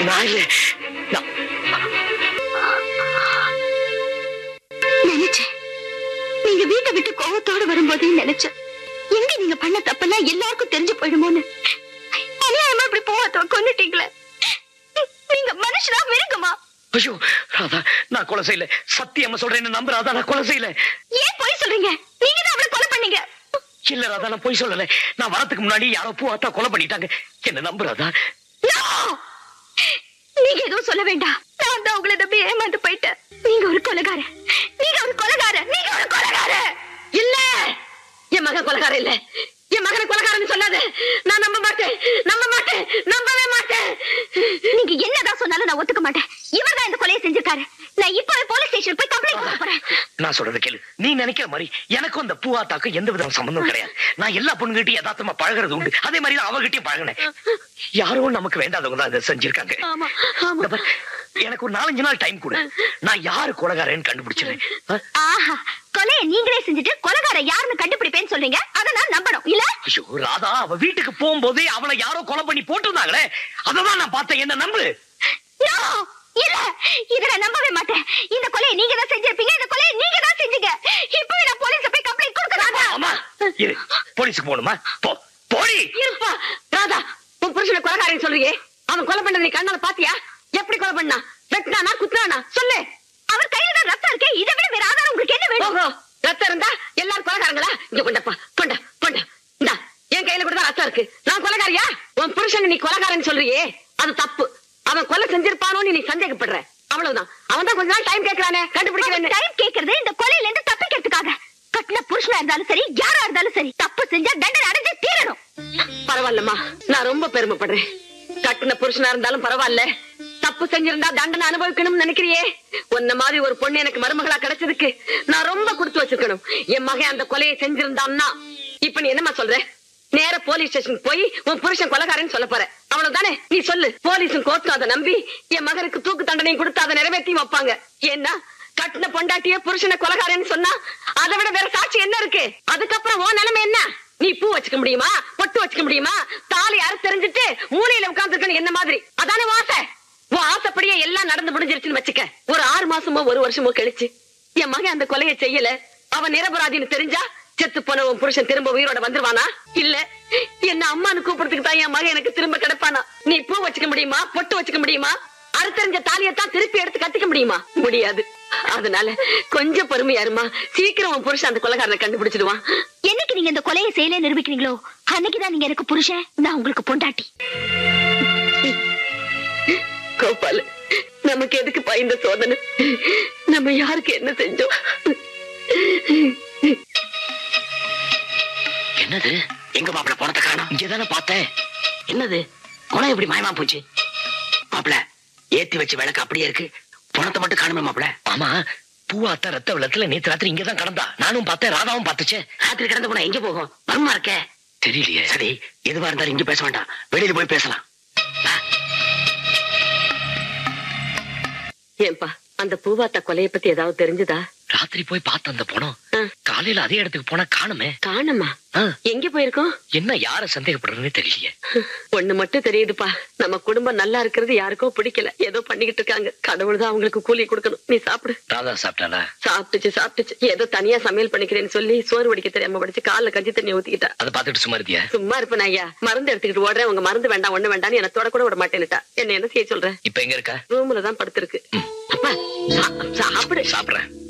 நான் இல்ல நான் நினைச்சேன் நீங்க வீட்டை விட்டு கோவத்தோட வரும்போதே நினைச்சேன் எங்க நீங்க பண்ண தப்பெல்லாம் எல்லாருக்கும் தெரிஞ்சு போயிடுமோன்னு அநியாயமா இப்படி போவாத்தவ கொன்னுட்டீங்களே நீங்க மனுஷனா மிருகமா ஐயோ ராதா நான் கொலை செய்யல சத்தியமா சொல்றேன்னு நம்பு ராதா நான் கொலை செய்யல ஏன் போய் சொல்றீங்க நீங்க தான் அவளை கொலை பண்ணீங்க இல்ல ராதா நான் போய் சொல்லல நான் வரதுக்கு முன்னாடி யாரோ பூவாத்தா கொலை பண்ணிட்டாங்க என்ன நம்பு ராதா No! நீங்க எதுவும் சொல்ல வேண்டாம் நான் தான் உங்களை நம்பி ஏமாந்து போயிட்டேன் நீங்க ஒரு கொலைகார நீங்க ஒரு கொலைகார நீங்க ஒரு கொலைகார இல்ல என் மகன் கொலகார இல்ல என் மகனை கொலகாரன்னு சொல்லாத நான் நம்ப மாட்டேன் நம்ப மாட்டேன் நம்பவே மாட்டேன் நீங்க என்னதான் சொன்னாலும் நான் ஒத்துக்க மாட்டேன் இவர் தான் இந்த கொலையை செஞ்சிருக்காரு நான் இப்பவே போலீஸ் ஸ்டேஷன் போய் கம்ப்ளைண்ட் கொடுக்க போறேன் நான் சொல்றது கேளு நீ நினைக்கிற மாதிரி எனக்கும் அந்த பூவாத்தாக்கும் எந்த வித சம்பந்தம் கிடையாது நான் எல்லா பொண்ணுகிட்டயும் யதார்த்தமா பழகுறது உண்டு அதே மாதிரி தான் அவகிட்டயும் பழகினேன் யாரோ நமக்கு வேண்டாதவங்க தான் இதை செஞ்சிருக்காங்க ஆமா ஆமா இந்த பாரு, எனக்கு ஒரு நாலஞ்சு நாள் டைம் கொடு நான் யாரு கொலகாரன்னு கண்டுபிடிச்சிடுறேன் ஆ? ஆஹா கொலையை நீங்களே செஞ்சுட்டு கொலைகார யாருன்னு கண்டுபிடிப்பேன்னு சொல்றீங்க அதை நான் நம்பணும் இல்ல ஐயோ ராதா அவ வீட்டுக்கு போகும்போதே அவளை யாரோ கொலை பண்ணி போட்டிருந்தாங்களே அததான் நான் பார்த்தேன் என்ன நம்பு No! இல்ல இத நான் நம்பவே மாட்டேன் இந்த கொலையை நீங்க தான் செஞ்சிருப்பீங்க இந்த கொலையை நீங்க தான் செஞ்சீங்க இப்பவே நான் போலீஸ்ல போய் கம்ப்ளைண்ட் கொடுக்கறாங்க ஆமா இரு போலீஸுக்கு போகணுமா போ போடி இருப்பா ராதா உன் புருஷனை கொலகாரன்னு சொல்றியே அவன் கொலை பண்ண நீ கண்ணால பாத்தியா எப்படி கொலை பண்ணா வெட்டினானா குத்துறானா சொல்லு அவர் கையில தான் ரத்தம் இருக்கே இதை விட வேற ஆதாரம் உங்களுக்கு என்ன வேணும் ஓஹோ ரத்தம் இருந்தா எல்லாரும் கொலகாரங்களா இங்க கொண்டப்பா கொண்ட கொண்ட இந்தா என் கையில கூட தான் ரத்தம் இருக்கு நான் கொலகாரியா உன் புருஷனை நீ கொலகாரன்னு சொல்றியே அது தப்பு அவன் கொலை செஞ்சிருப்பானோன்னு நீ சந்தேகப்படுற அவ்வளவுதான் அவன் தான் கொஞ்ச நாள் டைம் கேட்கறானே கண்டுபிடிக்கிறேன்னு டைம் கேக்குறது இந்த கொலையில இருந்து தப்பிக்கிறதுக்காக கட்டின புருஷனா இருந்தாலும் சரி யாரா இருந்தாலும் சரி தப்பு செஞ்சா தண்டனை அடைஞ்சு தீரணும் பரவாயில்லம்மா நான் ரொம்ப பெருமைப்படுறேன் கட்டின புருஷனா இருந்தாலும் பரவாயில்ல தப்பு செஞ்சிருந்தா தண்டனை அனுபவிக்கணும்னு நினைக்கிறியே உன்ன மாதிரி ஒரு பொண்ணு எனக்கு மருமகளா கிடைச்சதுக்கு நான் ரொம்ப கொடுத்து வச்சிருக்கணும் என் மகன் அந்த கொலையை செஞ்சிருந்தான்னா இப்ப நீ என்னம்மா சொல்ற நேர போலீஸ் ஸ்டேஷன் போய் உன் புருஷன் கொலைகாரன்னு சொல்ல போற அவ்வளவுதானே நீ சொல்லு போலீஸும் கோர்ட்டும் அதை நம்பி என் மகனுக்கு தூக்கு தண்டனையும் கொடுத்து அதை நிறைவேற்றி வைப்பாங்க ஏன்னா கட்டின பொண்டாட்டிய புருஷனை கொலகாரன்னு சொன்னா அதை விட வேற சாட்சி என்ன இருக்கு அதுக்கப்புறம் உன் நிலைமை என்ன நீ பூ வச்சுக்க முடியுமா பொட்டு வச்சுக்க முடியுமா தாலி யாரு தெரிஞ்சுட்டு மூலையில உட்கார்ந்துருக்கணும் என்ன மாதிரி அதானே உன் ஆசை உன் ஆசைப்படியே எல்லாம் நடந்து முடிஞ்சிருச்சுன்னு வச்சுக்க ஒரு ஆறு மாசமோ ஒரு வருஷமோ கழிச்சு என் மகன் அந்த கொலையை செய்யல அவன் நிரபராதின்னு தெரிஞ்சா செத்து போன உன் புருஷன் திரும்ப உயிரோட வந்துருவானா இல்ல என்ன அம்மான்னு கூப்பிடுறதுக்கு தான் என் மகன் எனக்கு திரும்ப கிடைப்பானா நீ பூ வச்சுக்க முடியுமா பொட்டு வச்சுக்க முடியுமா அறுத்தறிஞ்ச தாலியத்தான் திருப்பி எடுத்து கட்டிக்க முடியுமா முடியாது அதனால கொஞ்சம் பொறுமையா இருமா சீக்கிரம் உன் புருஷன் அந்த கொலைகாரனை கண்டுபிடிச்சிடுவான் என்னைக்கு நீங்க இந்த கொலையை செய்யல நிரூபிக்கிறீங்களோ அன்னைக்குதான் நீங்க எனக்கு புருஷன் நான் உங்களுக்கு பொண்டாட்டி கோபால் நமக்கு எதுக்குப்பா இந்த சோதனை நம்ம யாருக்கு என்ன செஞ்சோம் என்னது எங்க மாப்பிள பணத்தை காணோம் இங்கதானே பார்த்தேன் என்னது குணம் எப்படி மாயமா போச்சு மாப்பிள ஏத்தி வச்ச விளக்கு அப்படியே இருக்கு பணத்தை மட்டும் காணுமே மாப்பிள ஆமா பூவாத்த ரத்த வெள்ளத்துல நேத்து ராத்திரி இங்கதான் கடந்தா நானும் பார்த்தேன் ராதாவும் பார்த்துச்சே ராத்திரி கிடந்த போனா எங்க போகும் வருமா இருக்க தெரியலையே சரி எதுவா இருந்தாலும் இங்க பேச வேண்டாம் வெளியில போய் பேசலாம் ஏன்பா அந்த பூவாத்தா கொலைய பத்தி ஏதாவது தெரிஞ்சுதா ராத்திரி போய் பார்த்த அந்த பணம் ஆ. காலையில அதே இடத்துக்கு போனா காணுமே காணமா ஆ, எங்க போயிருக்கோம் என்ன யார சந்தேகப்படுறதுன்னு தெரியலையே ஒண்ணு மட்டும் தெரியுதுப்பா நம்ம குடும்பம் நல்லா இருக்கிறது யாருக்கோ பிடிக்கல ஏதோ பண்ணிக்கிட்டு இருக்காங்க கடவுள் தான் அவங்களுக்கு கூலி கொடுக்கணும் நீ சாப்பிடு ராதா சாப்பிட்டாளா சாப்பிட்டுச்சு சாப்பிட்டுச்சு ஏதோ தனியா சமையல் பண்ணிக்கிறேன்னு சொல்லி சோறு வடிக்க தெரியாம படிச்சு கால்ல கஞ்சி தண்ணி ஊத்திக்கிட்டா அதை பார்த்துட்டு சும்மா இருந்தியா சும்மா இருப்பேன் ஐயா மருந்து எடுத்துக்கிட்டு ஓடுறேன் உங்க மருந்து வேண்டாம் ஒண்ணு வேண்டாம்னு என்ன தொட கூட விட மாட்டேன்னுட்டா என்ன என்ன செய்ய சொல்ற இப்ப எங்க இருக்கா ரூம்ல தான் படுத்திருக்கு அப்பா சா- சாப்பிடு சாப்பிடுறேன்